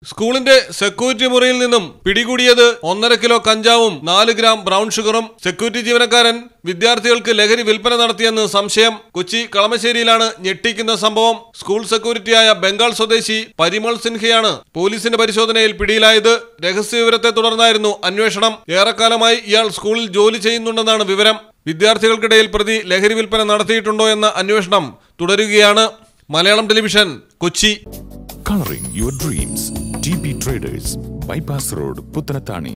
സ്കൂളിന്റെ സെക്യൂരിറ്റി മുറിയിൽ നിന്നും പിടികൂടിയത് ഒന്നര കിലോ കഞ്ചാവും നാല് ഗ്രാം ബ്രൗൺ ഷുഗറും സെക്യൂരിറ്റി ജീവനക്കാരൻ വിദ്യാർത്ഥികൾക്ക് ലഹരി വിൽപ്പന നടത്തിയെന്ന് സംശയം കൊച്ചി കളമശ്ശേരിയിലാണ് ഞെട്ടിക്കുന്ന സംഭവം സ്കൂൾ സെക്യൂരിറ്റിയായ ബംഗാൾ സ്വദേശി പരിമൾ സിൻഹയാണ് പോലീസിന്റെ പരിശോധനയിൽ പിടിയിലായത് രഹസ്യവിവരത്തെ തുടർന്നായിരുന്നു അന്വേഷണം ഏറെക്കാലമായി ഇയാൾ സ്കൂളിൽ ജോലി ചെയ്യുന്നുണ്ടെന്നാണ് വിവരം വിദ്യാർത്ഥികൾക്കിടയിൽ പ്രതി ലഹരി വിൽപ്പന നടത്തിയിട്ടുണ്ടോ എന്ന അന്വേഷണം തുടരുകയാണ് Malayalam television Kochi Coloring your dreams. TB Traders, Bypass Road, Puttanatani.